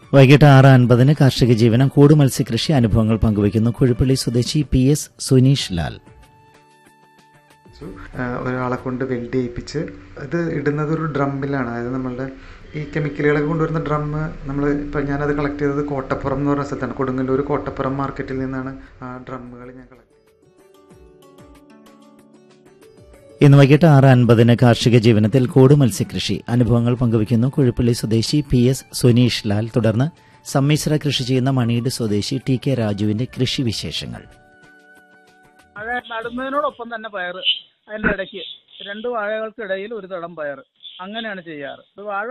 വൈകിട്ട് ആറ് അൻപതിന് കാർഷിക ജീവനം കൂട് മത്സ്യകൃഷി അനുഭവങ്ങൾ പങ്കുവയ്ക്കുന്നു കുഴിപ്പള്ളി സ്വദേശി പി എസ് സുനീഷ് ലാൽ ആ, ഒരാളെ കൊണ്ട് വെൽഡ് ചെയ്യിപ്പിച്ച് ഇത് ഇടുന്നത് ഒരു ഡ്രമ്മിലാണ് അതായത് നമ്മളുടെ ഈ കെമിക്കലുകളൊക്കെ കൊണ്ടുവരുന്ന ഡ്രം നമ്മൾ ഇപ്പം ഞാനത് കളക്ട് ചെയ്തത് കോട്ടപ്പുറം എന്ന് പറഞ്ഞ സ്ഥലത്താണ് കൊടുങ്ങല്ലൂർ കോട്ടപ്പുറം മാർക്കറ്റിൽ നിന്നാണ് ആ ഡ്രമ്മുകൾ ഞാൻ കളക്ട് ചെയ്തത് ഇന്ന് വൈകിട്ട് ആറ് അൻപതിന് കാർഷിക ജീവനത്തിൽ കൂട് മത്സ്യകൃഷി അനുഭവങ്ങൾ പങ്കുവയ്ക്കുന്നു കുഴിപ്പള്ളി സ്വദേശി പി എസ് സുനീഷ് ലാൽ തുടർന്ന് സമ്മിശ്ര കൃഷി ചെയ്യുന്ന മണിയുടെ സ്വദേശി ടി കെ രാജുവിന്റെ കൃഷി വിശേഷങ്ങൾ വാഴ നടുന്നതിനോടൊപ്പം തന്നെ പയർ അതിൻ്റെ ഇടയ്ക്ക് രണ്ട് വാഴകൾക്കിടയിൽ ഒരു തടം പയർ അങ്ങനെയാണ് ചെയ്യാറ് ഇത് വാഴ